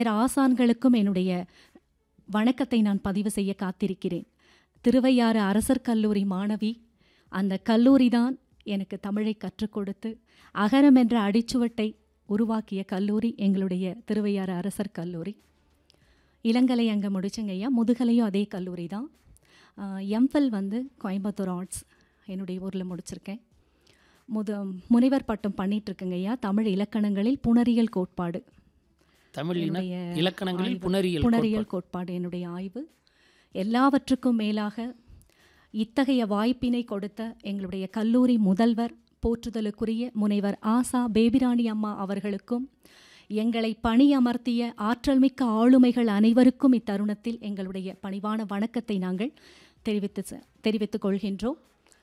ஆசான்களுக்கும் என்னுடைய வணக்கத்தை நான் பதிவு செய்ய காத்திருக்கிறேன் திருவையாறு அரசர் கல்லூரி மாணவி அந்த கல்லூரி தான் எனக்கு தமிழை கற்றுக் கொடுத்து அகரம் என்ற அடிச்சுவட்டை உருவாக்கிய கல்லூரி எங்களுடைய திருவையாறு அரசர் கல்லூரி இளங்கலை அங்கே முடிச்சங்க ஐயா முதுகலையும் அதே கல்லூரி தான் எம்ஃபில் வந்து கோயம்புத்தூர் ஆர்ட்ஸ் என்னுடைய ஊரில் முடிச்சிருக்கேன் முது முனைவர் பட்டம் பண்ணிகிட்ருக்கேங்க ஐயா தமிழ் இலக்கணங்களில் புணரியல் கோட்பாடு தமிழ் இன என்னுடைய இலக்கணங்களில் ஆய்வு. புணரியல் புணரியல் கோட்பாடு என்னுடைய ஆய்வு எல்லாவற்றுக்கும் மேலாக இத்தகைய வாய்ப்பினை கொடுத்த எங்களுடைய கல்லூரி முதல்வர் போற்றுதலுக்குரிய முனைவர் ஆசா பேபிராணி அம்மா அவர்களுக்கும் எங்களை பணியமர்த்திய ஆற்றல்மிக்க ஆளுமைகள் அனைவருக்கும் இத்தருணத்தில் எங்களுடைய பணிவான வணக்கத்தை நாங்கள் தெரிவித்து ச- தெரிவித்துக் கொள்கின்றோம்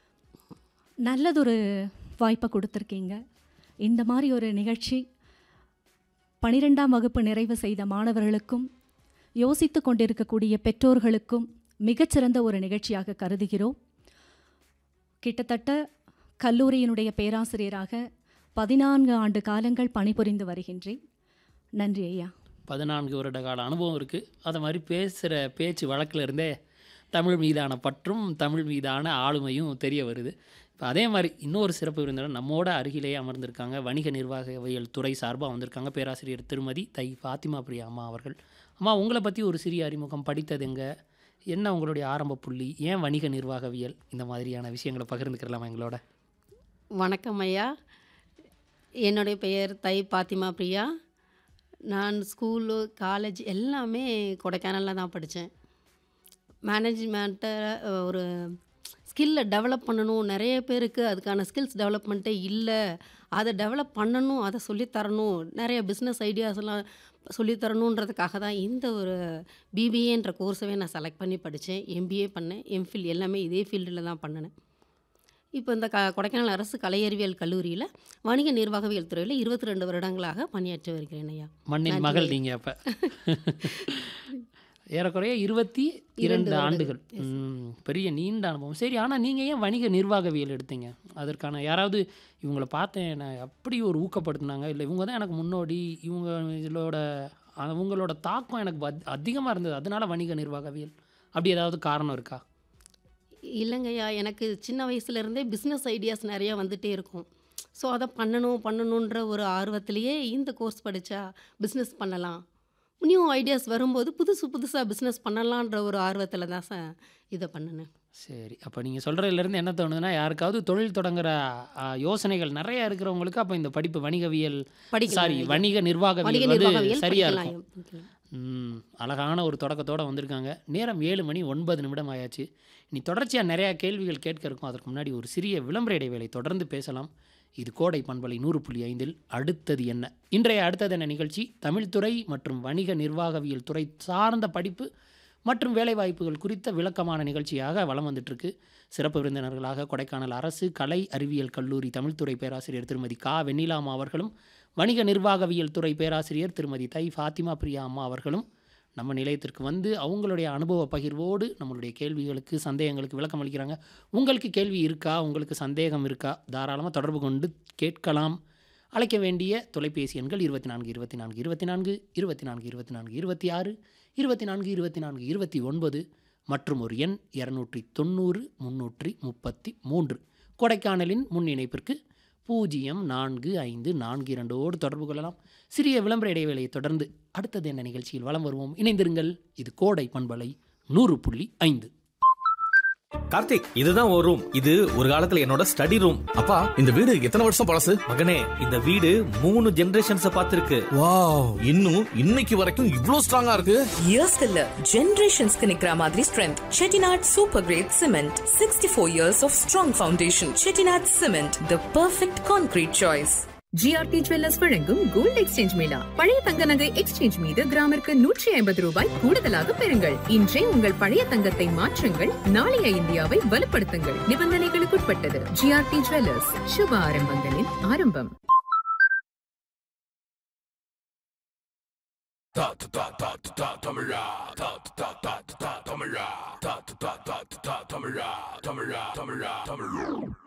நல்லதொரு வாய்ப்பை கொடுத்துருக்கீங்க இந்த மாதிரி ஒரு நிகழ்ச்சி பனிரெண்டாம் வகுப்பு நிறைவு செய்த மாணவர்களுக்கும் யோசித்து கொண்டிருக்கக்கூடிய பெற்றோர்களுக்கும் மிகச்சிறந்த ஒரு நிகழ்ச்சியாக கருதுகிறோம் கிட்டத்தட்ட கல்லூரியினுடைய பேராசிரியராக பதினான்கு ஆண்டு காலங்கள் பணிபுரிந்து வருகின்றேன் நன்றி ஐயா பதினான்கு வருட கால அனுபவம் இருக்குது அதை மாதிரி பேசுகிற பேச்சு வழக்கில் இருந்தே தமிழ் மீதான பற்றும் தமிழ் மீதான ஆளுமையும் தெரிய வருது இப்போ அதே மாதிரி இன்னொரு சிறப்பு விருந்தினர் நம்மோட அருகிலேயே அமர்ந்திருக்காங்க வணிக நிர்வாகவியல் துறை சார்பாக வந்திருக்காங்க பேராசிரியர் திருமதி தை ஃபாத்திமா பிரியா அம்மா அவர்கள் அம்மா உங்களை பற்றி ஒரு சிறிய அறிமுகம் படித்தது எங்க என்ன உங்களுடைய ஆரம்ப புள்ளி ஏன் வணிக நிர்வாகவியல் இந்த மாதிரியான விஷயங்களை பகிர்ந்துக்கிறலாமா எங்களோட வணக்கம் ஐயா என்னுடைய பெயர் தை பாத்திமா பிரியா நான் ஸ்கூலு காலேஜ் எல்லாமே கொடைக்கானலில் தான் படித்தேன் மேனேஜ்மெண்ட்டை ஒரு ஸ்கில்லை டெவலப் பண்ணணும் நிறைய பேருக்கு அதுக்கான ஸ்கில்ஸ் டெவலப்மெண்ட்டே இல்லை அதை டெவலப் பண்ணணும் அதை சொல்லித்தரணும் நிறைய பிஸ்னஸ் ஐடியாஸ்லாம் சொல்லித்தரணுன்றதுக்காக தான் இந்த ஒரு பிபிஏன்ற கோர்ஸவே நான் செலக்ட் பண்ணி படித்தேன் எம்பிஏ பண்ணேன் எம்ஃபில் எல்லாமே இதே ஃபீல்டில் தான் பண்ணினேன் இப்போ இந்த க கொடைக்கானல் அரசு கலை அறிவியல் கல்லூரியில் வணிக நிர்வாகவியல் துறையில் இருபத்தி ரெண்டு வருடங்களாக பணியாற்றி வருகிறேன் ஐயா மண்ணின் நன்றி. மகள் நீங்கள் அப்போ ஏறக்குறைய இருபத்தி இரண்டு இரண்டு ஆண்டுகள் ம், பெரிய நீண்ட அனுபவம் சரி ஆனால் நீங்கள் ஏன் வணிக நிர்வாகவியல் எடுத்தீங்க அதற்கான யாராவது இவங்கள பார்த்தேன் நான் அப்படி ஒரு ஊக்கப்படுத்தினாங்க இல்லை இவங்க தான் எனக்கு முன்னோடி இவங்க இதோட அவங்களோட தாக்கம் எனக்கு அதிகமாக இருந்தது அதனால வணிக நிர்வாகவியல் அப்படி ஏதாவது காரணம் இருக்கா இல்லைங்கய்யா எனக்கு சின்ன வயசுலேருந்தே பிஸ்னஸ் ஐடியாஸ் நிறையா வந்துகிட்டே இருக்கும் ஸோ அதை பண்ணணும் பண்ணணுன்ற ஒரு ஆர்வத்திலேயே இந்த கோர்ஸ் படித்தா பிஸ்னஸ் பண்ணலாம் நியூ ஐடியாஸ் வரும்போது புதுசு புதுசாக பிஸ்னஸ் பண்ணலான்ற ஒரு ஆர்வத்தில் தான் சார் இதை பண்ணினேன் சரி அப்போ நீங்கள் சொல்கிறதுலேருந்து என்ன தோணுதுன்னா யாருக்காவது தொழில் தொடங்குற ஆ, யோசனைகள் நிறைய இருக்கிறவங்களுக்கு அப்போ இந்த படிப்பு வணிகவியல் படிக்கலாம் சாரி ஐயா. வணிக வணிக நிர்வாகவியல் வந்து நிர்வாகவியல் சரியாக படிக்கலாம் இருக்கும் ஐயா, படிக்கலாம். ம் அழகான ஒரு தொடக்கத்தோட வந்திருக்காங்க நேரம் ஏழு மணி ஒன்பது நிமிடம் ஆயாச்சு இனி தொடர்ச்சியாக நிறையா கேள்விகள் கேட்க இருக்கும் அதற்கு முன்னாடி ஒரு சிறிய விளம்பர இடைவேளை தொடர்ந்து பேசலாம் இது கோடை பண்பலை நூறு புள்ளி ஐந்தில் அடுத்தது என்ன இன்றைய அடுத்தது என்ன நிகழ்ச்சி தமிழ்துறை மற்றும் வணிக நிர்வாகவியல் துறை சார்ந்த படிப்பு மற்றும் வேலைவாய்ப்புகள் குறித்த விளக்கமான நிகழ்ச்சியாக வலம் வந்துட்டுருக்கு சிறப்பு விருந்தினர்களாக கொடைக்கானல் அரசு கலை அறிவியல் கல்லூரி தமிழ்துறை பேராசிரியர் திருமதி கா வெண்ணிலாமா அவர்களும் வணிக நிர்வாகவியல் துறை பேராசிரியர் திருமதி தை ஃபாத்திமா பிரியா அம்மா அவர்களும் நம்ம நிலையத்திற்கு வந்து அவங்களுடைய அனுபவ பகிர்வோடு நம்மளுடைய கேள்விகளுக்கு சந்தேகங்களுக்கு விளக்கம் அளிக்கிறாங்க உங்களுக்கு கேள்வி இருக்கா உங்களுக்கு சந்தேகம் இருக்கா தாராளமாக தொடர்பு கொண்டு கேட்கலாம் அழைக்க வேண்டிய தொலைபேசி எண்கள் இருபத்தி நான்கு இருபத்தி நான்கு இருபத்தி நான்கு இருபத்தி நான்கு இருபத்தி நான்கு இருபத்தி ஆறு இருபத்தி நான்கு இருபத்தி நான்கு இருபத்தி ஒன்பது மற்றும் ஒரு எண் இரநூற்றி தொண்ணூறு முன்னூற்றி முப்பத்தி மூன்று கொடைக்கானலின் முன் இணைப்பிற்கு பூஜ்ஜியம் நான்கு ஐந்து நான்கு இரண்டோடு தொடர்பு கொள்ளலாம் சிறிய விளம்பர இடைவேளையை தொடர்ந்து அடுத்தது என்ன நிகழ்ச்சியில் வலம் வருவோம் இணைந்திருங்கள் இது கோடை பண்பலை நூறு புள்ளி ஐந்து கார்த்திக் இதுதான் ஒரு ரூம் இது ஒரு காலத்துல என்னோட ஸ்டடி ரூம் அப்பா இந்த வீடு எத்தனை வருஷம் பழசு மகனே இந்த வீடு மூணு ஜெனரேஷன்ஸ் பார்த்திருக்கு வாவ் இன்னும் இன்னைக்கு வரைக்கும் இவ்ளோ ஸ்ட்ராங்கா இருக்கு இயர்ஸ்க்கு இல்ல ஜெனரேஷன்ஸ்க்கு நிக்கிற மாதிரி strength Chettinad super grade cement sixty four years of strong foundation Chettinad cement the perfect concrete choice GRT jewellers வழங்கும் கோல்ட் எக்ஸ்சேஞ்ச் மேளா பழைய தங்க நகை எக்ஸ்சேஞ்ச் மீது கிராமிற்கு நூற்றி ஐம்பது ரூபாய் கூடுதலாக பெறுங்கள் இன்றே உங்கள் பழைய தங்கத்தை மாற்றுங்கள் நாளைய இந்தியாவை வலுப்படுத்துங்கள் நிபந்தனைகளுக்குட்பட்டது ஜிஆர்டி ஜுவல்லர்ஸ் சுப ஆரம்பங்களின் ஆரம்பம் Ta ta ta ta ta ta Tamara ta ta ta ta ta Tamara ta ta ta ta ta Tamara Tamara Tamara Tamara